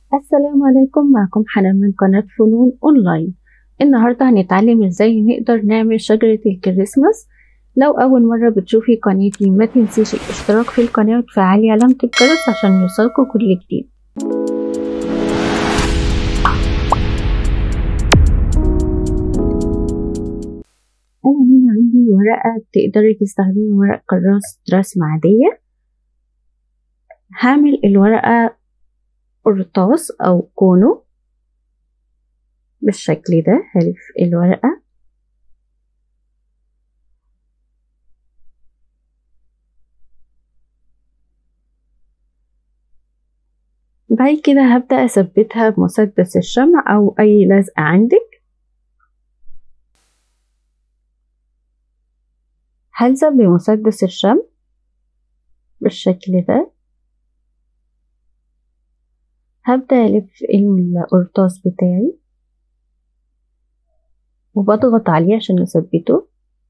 السلام عليكم معكم حنان من قناة فنون أونلاين النهاردة هنتعلم ازاي نقدر نعمل شجرة الكريسماس لو أول مرة بتشوفي قناتي ما تنسيش الاشتراك في القناة وتفعلي علامة الجرس عشان يوصلكوا كل جديد أنا هنا عندي ورقة تقدري تستخدمي ورق كراس رسم عادية هعمل الورقة قرطاس أو كونو بالشكل ده هلف الورقة بعد كده هبدأ أثبتها بمسدس الشمع أو أي لزقة عندك هلزق بمسدس الشمع بالشكل ده هبدأ ألف القرطاس بتاعي وبضغط عليه عشان أثبته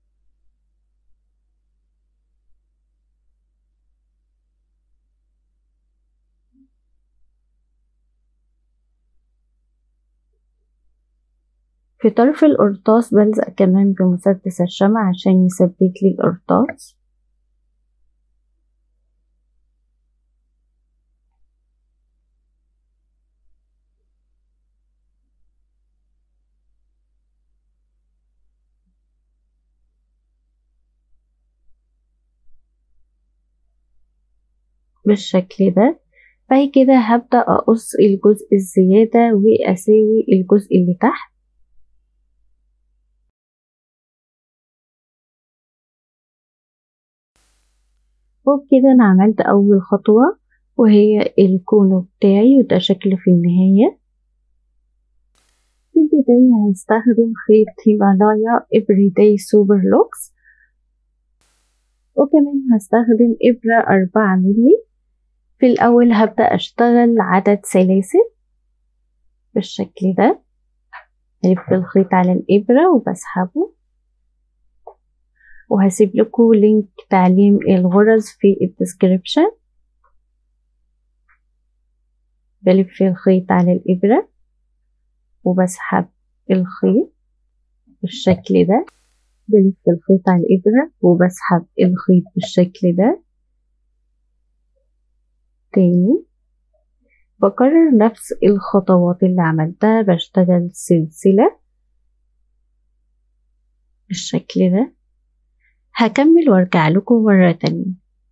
في طرف القرطاس بلزق كمان بمسدس الشمع عشان يثبت لي القرطاس بالشكل ده بعد كده هبدأ أقص الجزء الزيادة وأساوي الجزء اللي تحت وبكده أنا عملت أول خطوة وهي الكونو بتاعي وده شكله في النهاية في البداية هستخدم خيط هيمالايا إبريداي سوبر لوكس وكمان هستخدم إبرة أربعة ملي في الأول هبدأ أشتغل عدد سلاسل بالشكل ده ألف الخيط على الإبرة وبسحبه وهسيب لكم لينك تعليم الغرز في الديسكريبشن بلف الخيط على الإبرة وبسحب الخيط بالشكل ده بلف الخيط على الإبرة وبسحب الخيط بالشكل ده تاني بكرر نفس الخطوات اللي عملتها بشتغل سلسلة بالشكل ده هكمل وارجع لكم مرة تانية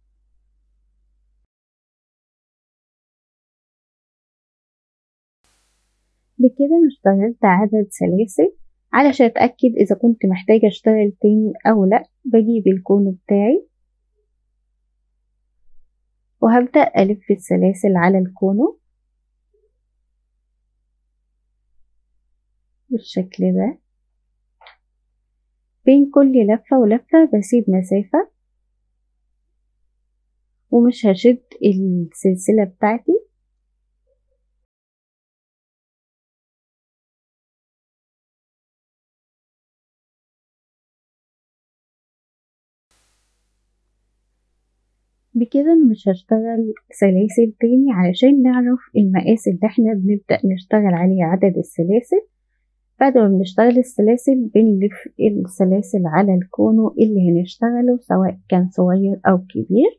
بكده انا اشتغلت عدد سلاسل علشان اتأكد اذا كنت محتاجة اشتغل تاني او لا بجيب الكون بتاعي وهبدأ ألف السلاسل على الكونو بالشكل ده بين كل لفة ولفة بسيب مسافة ومش هشد السلسلة بتاعتي بكده انا مش هشتغل سلاسل تاني علشان نعرف المقاس اللي احنا بنبدأ نشتغل عليه عدد السلاسل بعد ما بنشتغل السلاسل بنلف السلاسل على الكونو اللي هنشتغله سواء كان صغير او كبير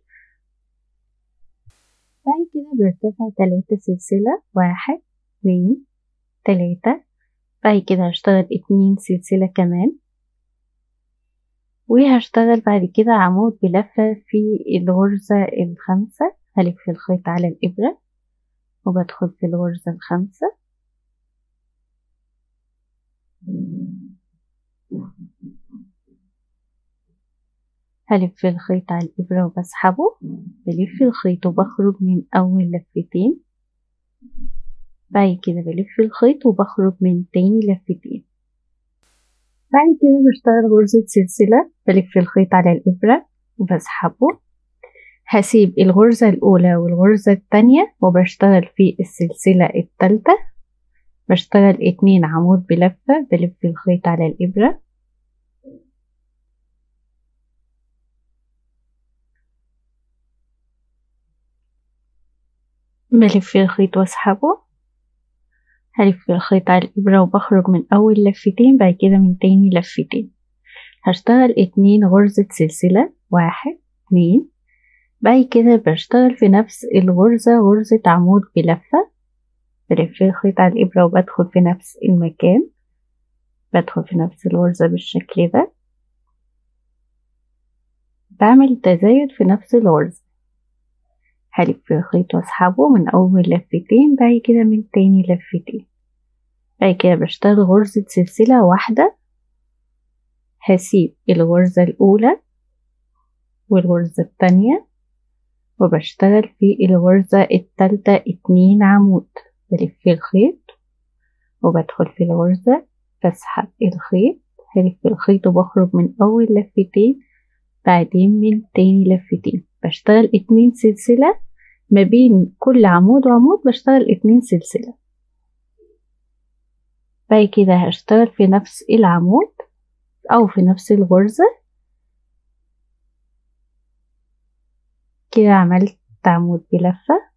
بعد كده برتفع تلاتة سلسلة واحد اتنين تلاتة بعد كده هشتغل اتنين سلسلة كمان وهشتغل بعد كده عمود بلفة في الغرزة الخامسة هلف الخيط على الإبرة وبدخل في الغرزة الخامسة هلف الخيط على الإبرة وبسحبه بلف الخيط وبخرج من أول لفتين بعد كده بلف الخيط وبخرج من تاني لفتين بعد كده بشتغل غرزة سلسلة بلف الخيط على الإبرة وبسحبه هسيب الغرزة الأولى والغرزة التانية وبشتغل في السلسلة التالتة بشتغل اتنين عمود بلفة بلف الخيط على الإبرة بلف الخيط واسحبه هلف الخيط على الإبرة وبخرج من أول لفتين بعد كده من تاني لفتين هشتغل اتنين غرزة سلسلة واحد اتنين بعد كده بشتغل في نفس الغرزة غرزة عمود بلفة بلف الخيط على الإبرة وبدخل في نفس المكان بدخل في نفس الغرزة بالشكل ده بعمل تزايد في نفس الغرزة هلف الخيط واسحبه من أول لفتين بعد كده من تاني لفتين بعد كده بشتغل غرزة سلسلة واحدة هسيب الغرزة الأولى والغرزة التانية وبشتغل في الغرزة التالتة اتنين عمود بلف الخيط وبدخل في الغرزة بسحب الخيط هلف الخيط وبخرج من أول لفتين بعدين من تاني لفتين بشتغل اتنين سلسلة ما بين كل عمود وعمود بشتغل اتنين سلسلة بعد كده هشتغل في نفس العمود أو في نفس الغرزة كده عملت عمود بلفة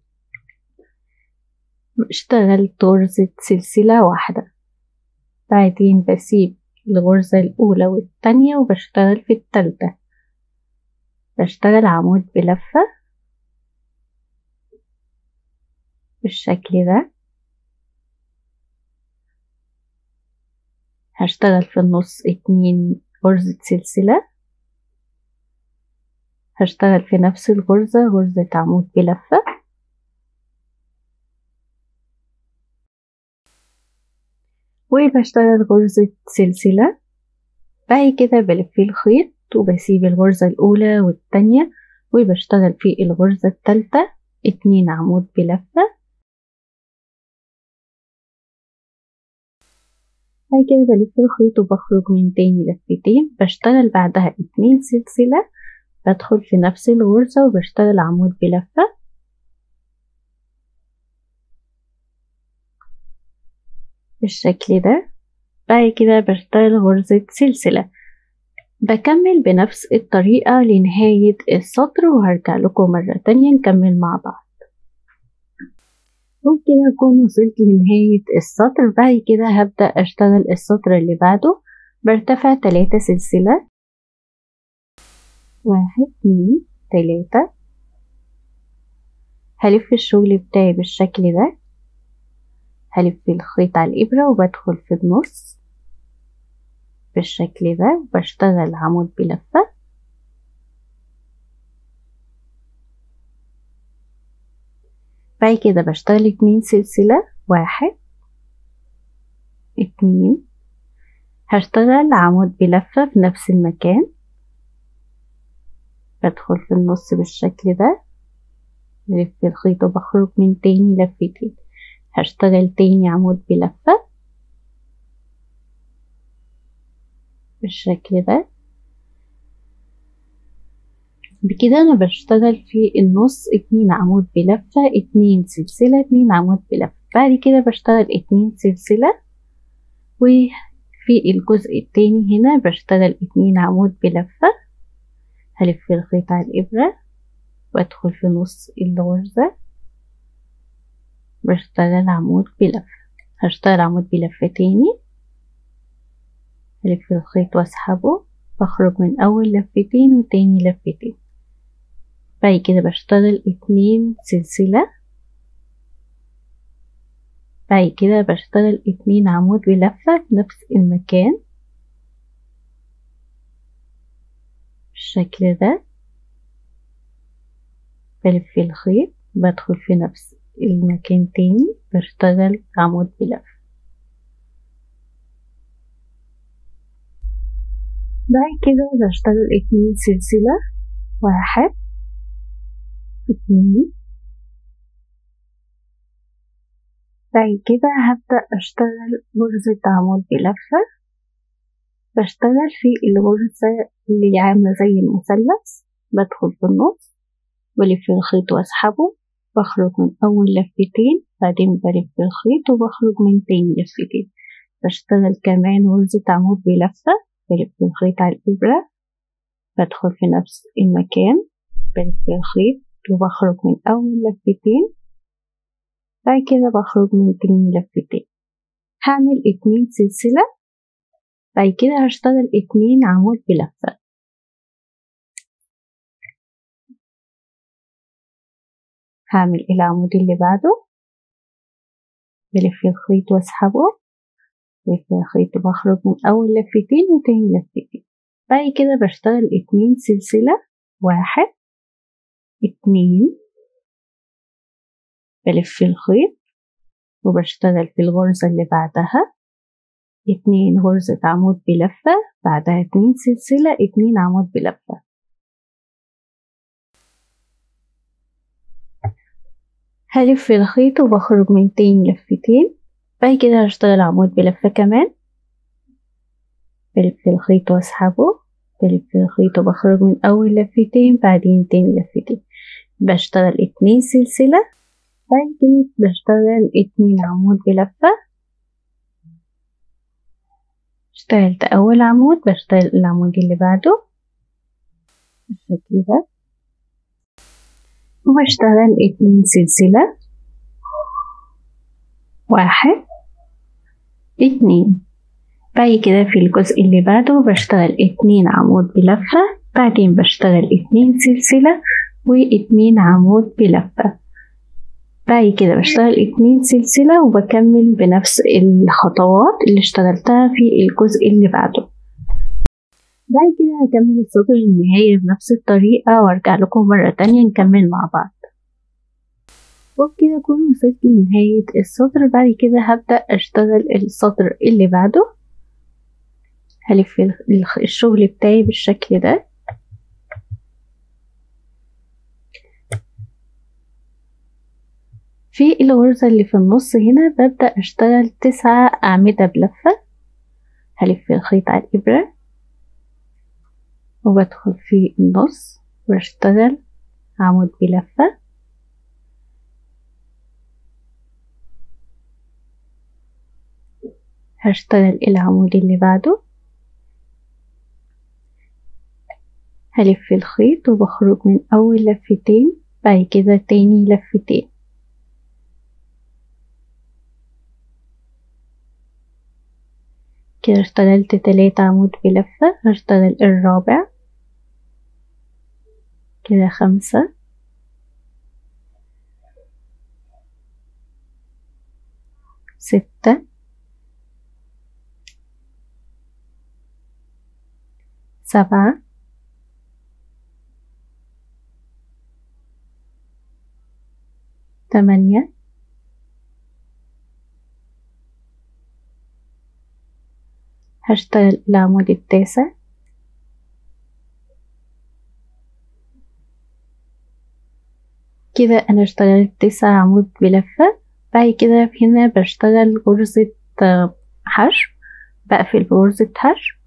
اشتغلت غرزة سلسلة واحدة بعدين بسيب الغرزة الأولى والتانية وبشتغل في التالتة بشتغل عمود بلفة بالشكل ده هشتغل في النص اتنين غرزة سلسلة هشتغل في نفس الغرزة غرزة عمود بلفة وبشتغل غرزة سلسلة بعد كده بلف الخيط وبسيب الغرزة الأولى والتانية وبشتغل في الغرزة التالتة اتنين عمود بلفة بعد كده بلف الخيط وبخرج من تاني لفتين بشتغل بعدها اتنين سلسلة بدخل في نفس الغرزة وبشتغل عمود بلفة بالشكل ده بعد كده بشتغل غرزة سلسلة بكمل بنفس الطريقة لنهاية السطر وهرجع لكم مرة تانية نكمل مع بعض وبكده أكون وصلت لنهاية السطر بعد كده هبدأ أشتغل السطر اللي بعده برتفع تلاتة سلسلة واحد اتنين تلاتة هلف الشغل بتاعي بالشكل ده هلف الخيط على الإبرة وبدخل في النص بالشكل ده وبشتغل عمود بلفة بعد كده بشتغل اتنين سلسلة واحد اتنين هشتغل عمود بلفة في نفس المكان بدخل في النص بالشكل ده بلف الخيط وبخرج من تاني لفتين هشتغل تاني عمود بلفة بالشكل ده بكده انا بشتغل في النص اتنين عمود بلفة اتنين سلسلة اتنين عمود بلفة بعد كده بشتغل اتنين سلسلة وفي الجزء التاني هنا بشتغل اتنين عمود بلفة هلف الخيط على الإبرة وادخل في نص الغرزة بشتغل عمود بلفة هشتغل عمود بلفة تاني هلف الخيط واسحبه بخرج من أول لفتين وتاني لفتين بعد كده بشتغل اتنين سلسلة بعد كده بشتغل اتنين عمود بلفة في نفس المكان بالشكل ده بلف الخيط بدخل في نفس المكان تاني بشتغل عمود بلفة بعد كده بشتغل اتنين سلسلة واحد اتنين بعد كده هبدأ أشتغل غرزة عمود بلفة بشتغل في الغرزة اللي عاملة زي المثلث بدخل في النص بلف الخيط واسحبه بخرج من أول لفتين بعدين بلف الخيط وبخرج من تاني لفتين بشتغل كمان غرزة عمود بلفة بلف الخيط على الإبرة بدخل في نفس المكان بلف الخيط وبخرج من أول لفتين بعد كده بخرج من تاني لفتين هعمل اتنين سلسلة بعد كده هشتغل اتنين عمود بلفة هعمل العمود اللي بعده بلف الخيط واسحبه بلف الخيط وبخرج من أول لفتين وتاني لفتين بعد كده بشتغل اتنين سلسلة واحد اتنين بلف الخيط وبشتغل في الغرزة اللي بعدها اتنين غرزة عمود بلفة بعدها اتنين سلسلة اتنين عمود بلفة هلف الخيط وبخرج من تاني لفتين بعد كده هشتغل عمود بلفة كمان بلف الخيط واسحبه بلف الخيط وبخرج من أول لفتين بعدين تاني لفتين بشتغل اتنين سلسلة بعد كده بشتغل اتنين عمود بلفة اشتغلت أول عمود بشتغل العمود اللي بعده بالشكل ده وبشتغل اتنين سلسلة واحد اتنين بعد كده في الجزء اللي بعده بشتغل اتنين عمود بلفة بعدين بشتغل اتنين سلسلة واتنين عمود بلفة بعد كده بشتغل اتنين سلسلة وبكمل بنفس الخطوات اللي اشتغلتها في الجزء اللي بعده بعد كده هكمل السطر النهائي بنفس الطريقة وارجع لكم مرة تانية نكمل مع بعض وبكده أكون وصلت لنهاية السطر بعد كده هبدأ أشتغل السطر اللي بعده هلف الشغل بتاعي بالشكل ده في الغرزة اللي في النص هنا ببدأ أشتغل تسعة أعمدة بلفة هلف الخيط على الإبرة وبدخل في النص واشتغل عمود بلفة هشتغل العمود اللي بعده هلف الخيط وبخرج من أول لفتين بعد كده تاني لفتين كده اشتغلت تلاتة عمود بلفة هشتغل الرابع كده خمسة ستة سبعة تمانية هشتغل العمود التاسع كده أنا اشتغلت تسع عمود بلفة بعد كده هنا بشتغل غرزة حشو بقفل بغرزة حشو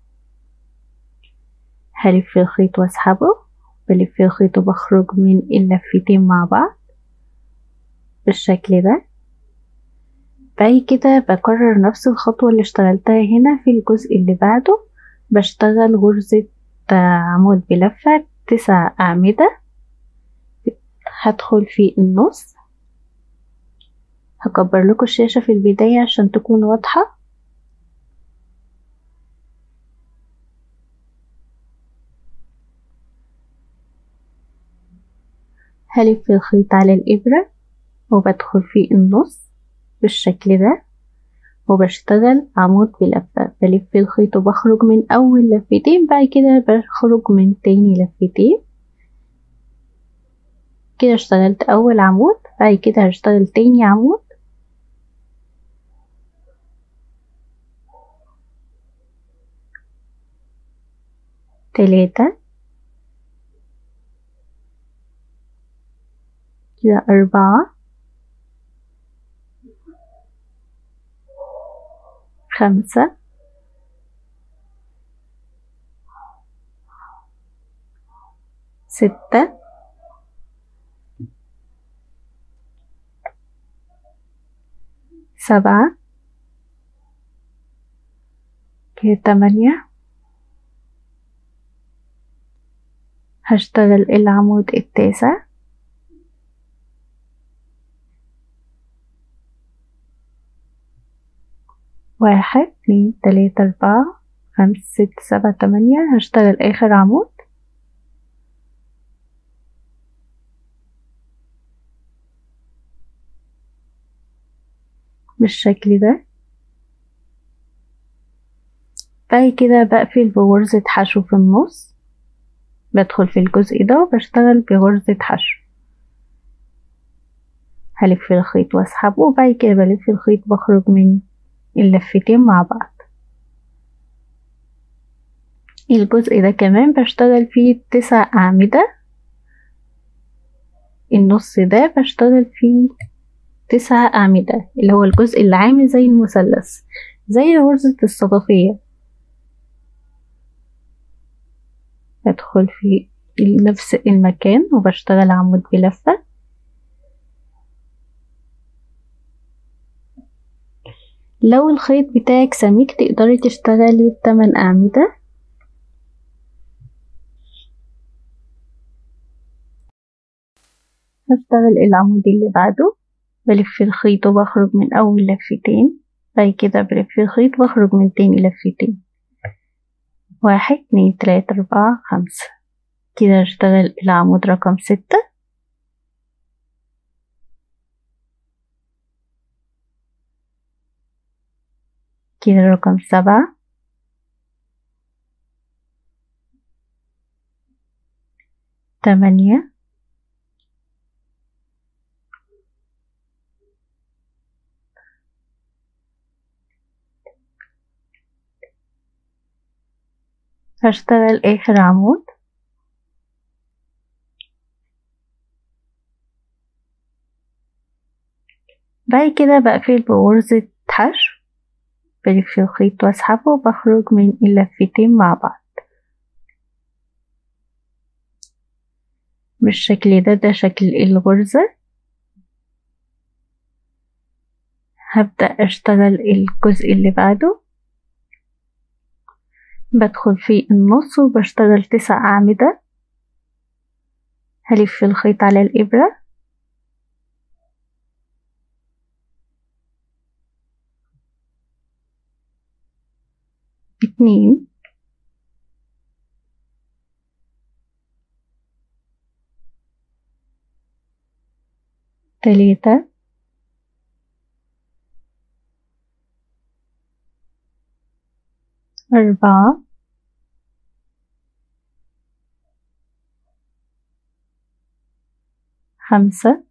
هلف الخيط واسحبه بلف الخيط وبخرج من اللفتين مع بعض بالشكل ده بعد كده بكرر نفس الخطوة اللي اشتغلتها هنا في الجزء اللي بعده بشتغل غرزة عمود بلفة تسع أعمدة هدخل في النص هكبر لكم الشاشة في البداية عشان تكون واضحة هلف الخيط على الإبرة وبدخل في النص بالشكل ده وبشتغل عمود بلفة بلف الخيط وبخرج من أول لفتين بعد كده بخرج من تاني لفتين كده اشتغلت أول عمود بعد كده هشتغل تاني عمود تلاتة كده أربعة خمسة ستة سبعة كده تمانية هشتغل العمود التاسع واحد اتنين تلاتة أربعة خمسة ستة سبعة تمانية هشتغل آخر عمود بالشكل ده بعد كده بقفل بغرزة حشو في النص بدخل في الجزء ده وبشتغل بغرزة حشو هلف الخيط واسحبه وبعد كده بلف الخيط بخرج من اللفتين مع بعض الجزء ده كمان بشتغل فيه تسع أعمدة النص ده بشتغل فيه تسع أعمدة اللي هو الجزء اللي عامل زي المثلث زي غرزة الصدفية بدخل في نفس المكان وبشتغل عمود بلفة لو الخيط بتاعك سميك تقدري تشتغلي بتمن أعمدة هشتغل العمود اللي بعده بلف الخيط وبخرج من أول لفتين بعد كده بلف الخيط وبخرج من تاني لفتين واحد اتنين تلاتة أربعة خمسة كده هشتغل العمود رقم ستة كده رقم سبعة تمانية هشتغل آخر عمود بعد كده بقفل بغرزة حشو بلف الخيط واسحبه وبخرج من اللفتين مع بعض بالشكل ده ده شكل الغرزة هبدأ أشتغل الجزء اللي بعده بدخل في النص وبشتغل تسع أعمدة هلف الخيط على الإبرة اتنين تلاتة أربعة خمسة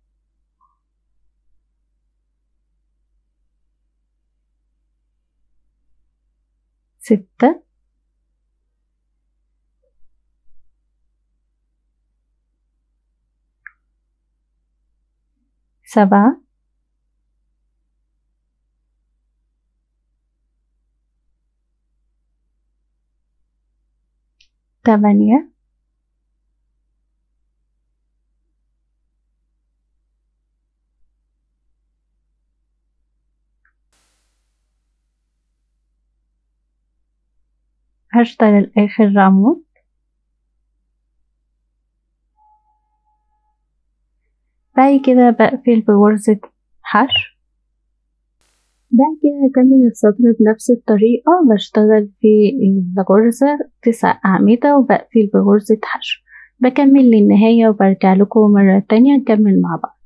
ستة سبعة تمانية هشتغل آخر عمود بعد كده بقفل بغرزة حشو بعد كده هكمل السطر بنفس الطريقة بشتغل في الغرزة تسع أعمدة وبقفل بغرزة حشو بكمل للنهاية وبرجع لكم مرة تانية نكمل مع بعض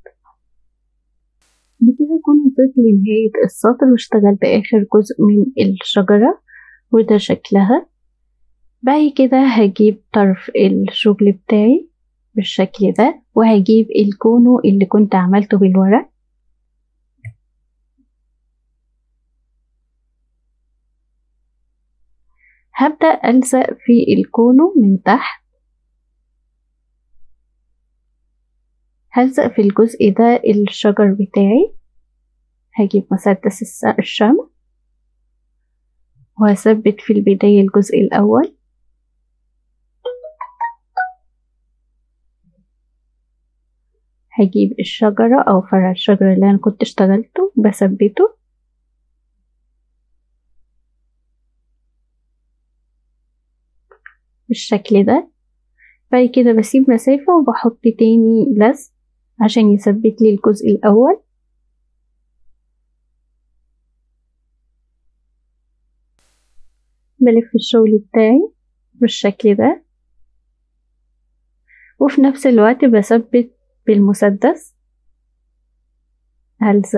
بكده أكون وصلت لنهاية السطر واشتغلت آخر جزء من الشجرة وده شكلها بعد كده هجيب طرف الشغل بتاعي بالشكل ده وهجيب الكونو اللي كنت عملته بالورق هبدأ ألزق في الكونو من تحت هلزق في الجزء ده الشجر بتاعي هجيب مسدس الشمع وهثبت في البداية الجزء الأول هجيب الشجرة أو فرع الشجرة اللي أنا كنت اشتغلته بثبته بالشكل ده بعد كده بسيب مسافة وبحط تاني لزق عشان يثبت لي الجزء الأول بلف الشغل بتاعي بالشكل ده وفي نفس الوقت بثبت بالمسدس هلزق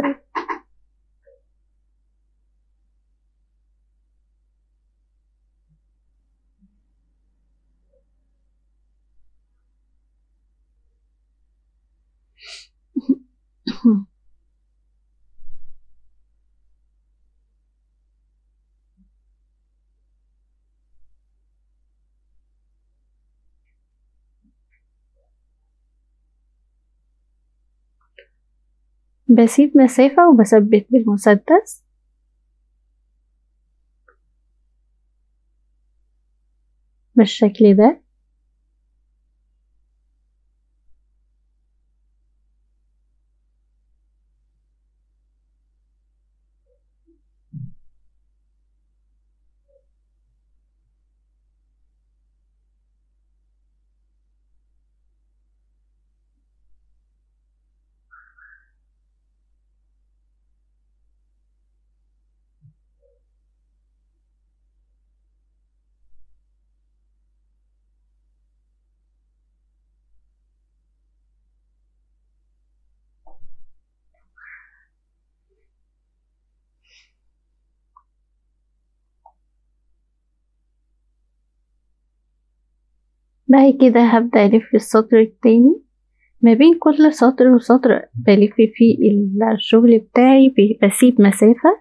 بسيب مسافة وبثبت بالمسدس بالشكل ده بعد كده هبدأ ألف السطر التاني ما بين كل سطر وسطر بلف فيه الشغل بتاعي بسيب مسافة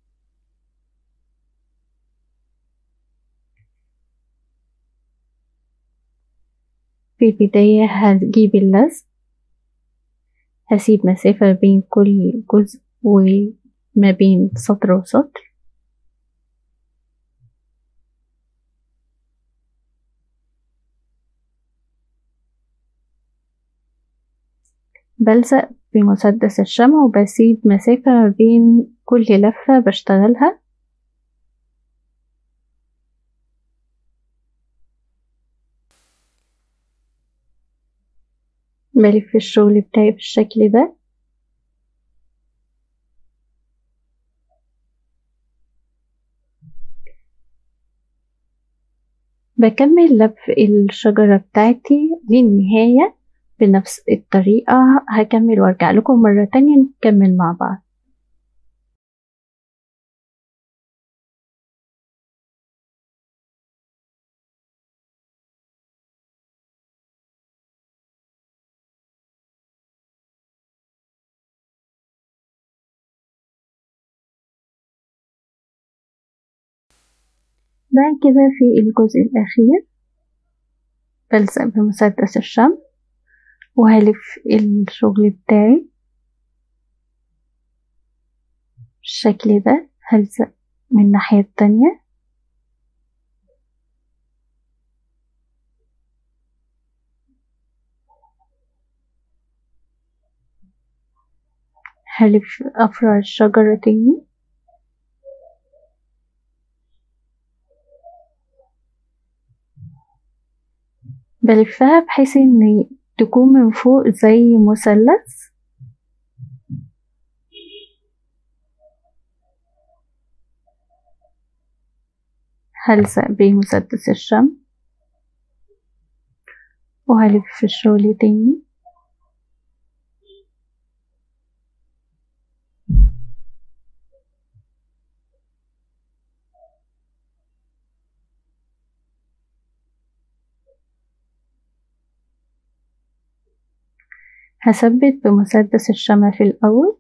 في البداية هجيب اللزق هسيب مسافة بين كل جزء وما بين سطر وسطر بلزق بمسدس الشمع وبسيب مسافة ما بين كل لفة بشتغلها بلف الشغل بتاعي بالشكل ده بكمل لف الشجرة بتاعتي للنهاية بنفس الطريقة هكمل وارجع لكم مرة تانية نكمل مع بعض بعد كده في الجزء الأخير بلزق بمسدس الشمع وهلف الشغل بتاعي بالشكل ده هلزق من الناحية التانية هلف أفرع الشجرة تاني بلفها بحيث ان تكون من فوق زي مثلث هلزق بمسدس الشمع وهلف الشغل تاني هثبت بمسدس الشمع في الأول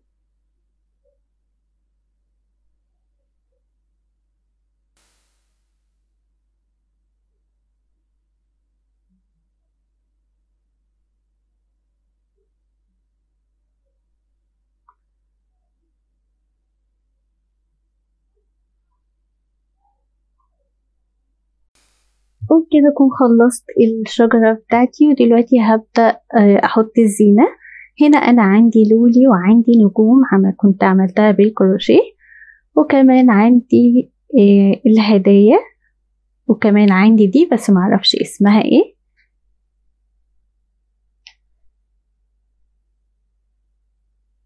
وبكده أكون خلصت الشجرة بتاعتي ودلوقتي هبدأ أحط الزينة هنا أنا عندي لولي وعندي نجوم عم كنت عملتها بالكروشيه وكمان عندي الهدايا وكمان عندي دي بس معرفش اسمها ايه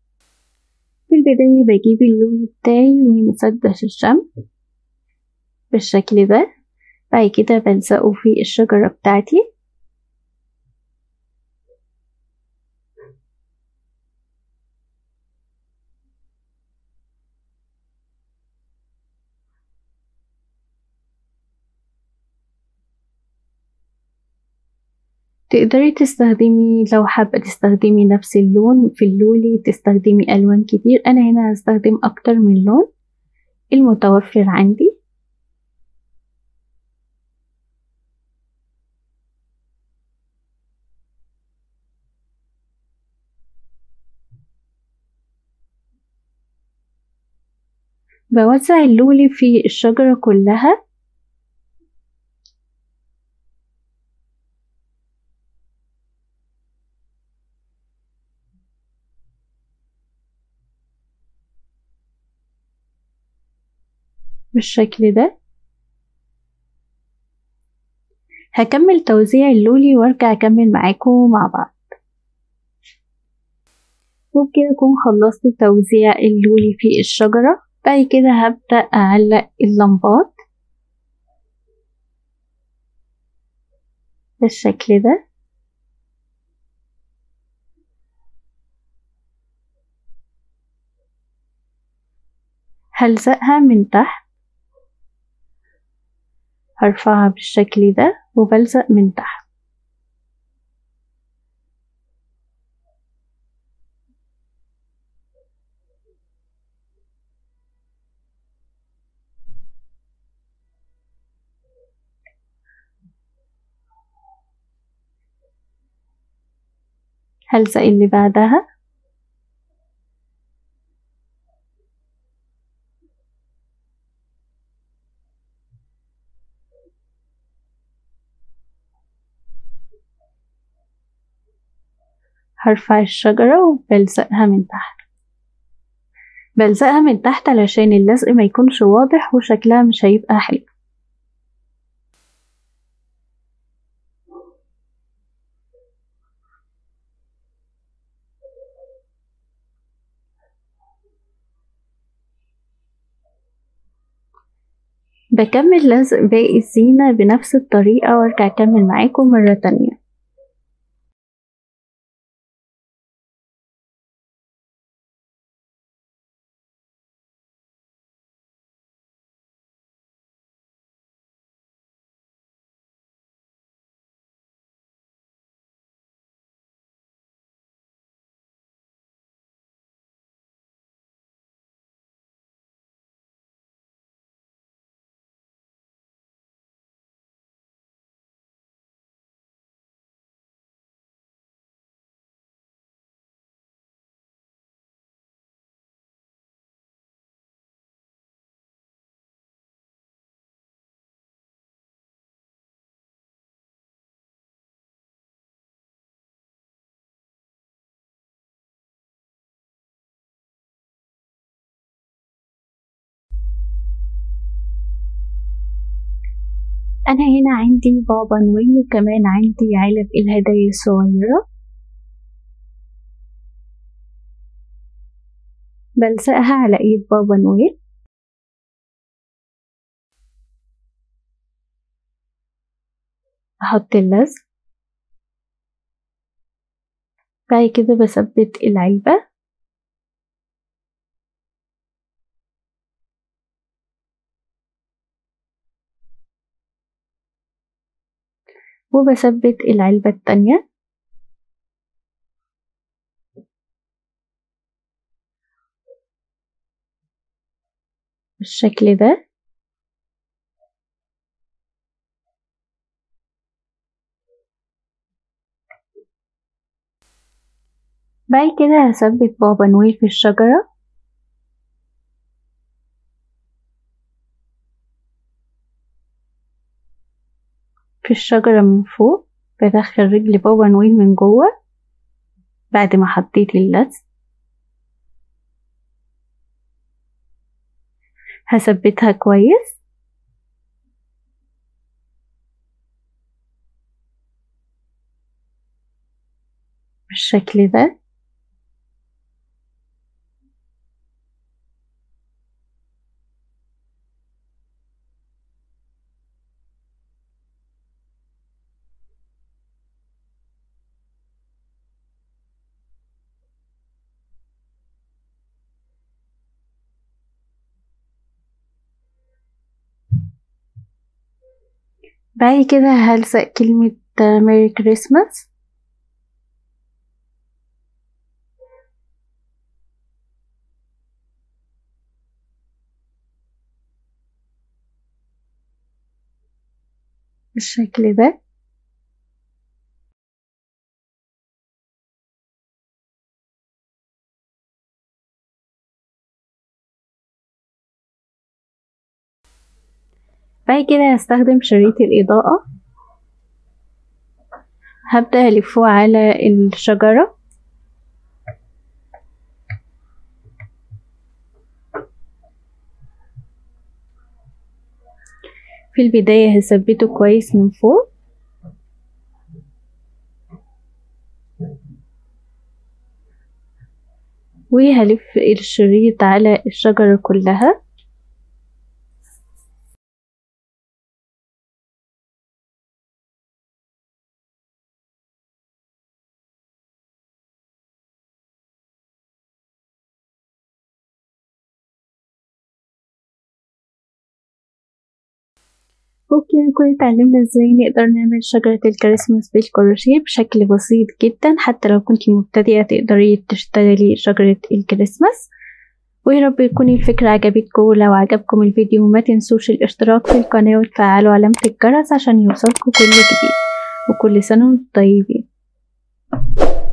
في البداية بجيب اللولي بتاعي ومسدس الشمع بالشكل ده بعد كده بلزقه في الشجرة بتاعتي تقدري تستخدمي لو حابة تستخدمي نفس اللون في اللولي تستخدمي ألوان كتير أنا هنا هستخدم أكتر من لون المتوفر عندي بوزع اللولي في الشجرة كلها بالشكل ده هكمل توزيع اللولي وارجع اكمل معاكم مع بعض وبكده اكون خلصت توزيع اللولي في الشجرة بعد كده هبدأ اعلق اللمبات بالشكل ده هلزقها من تحت هرفعها بالشكل ده وبلزق من تحت هلزق اللي بعدها هرفع الشجرة وبلزقها من تحت بلزقها من تحت علشان اللزق ما يكونش واضح وشكلها مش هيبقى حلو بكمل لزق باقي الزينة بنفس الطريقة وارجع اكمل معاكم مرة تانية أنا هنا عندي بابا نويل وكمان عندي علب الهدايا الصغيرة بلزقها على ايد بابا نويل احط اللزق بعد كده بثبت العلبة وبثبت العلبة التانية بالشكل ده بعد كده هثبت بابا نويل في الشجرة في الشجرة من فوق بدخل رجل بابا نويل من جوه بعد ما حطيت اللزق هثبتها كويس بالشكل ده بعد كده هلزق كلمة ميري كريسماس بالشكل ده بعد كده هستخدم شريط الإضاءة هبدأ ألفه على الشجرة في البداية هثبته كويس من فوق وهلف الشريط على الشجرة كلها وبكده نكون اتعلمنا ازاي نقدر نعمل شجرة الكريسماس بالكروشيه بشكل بسيط جدا حتى لو كنتي مبتدئة تقدري تشتغلي شجرة الكريسماس ويا رب يكون الفكرة عجبتكم ولو عجبكم الفيديو ما تنسوش الاشتراك في القناة وتفعلوا علامة الجرس عشان يوصلكم كل جديد وكل سنة وانتم طيبين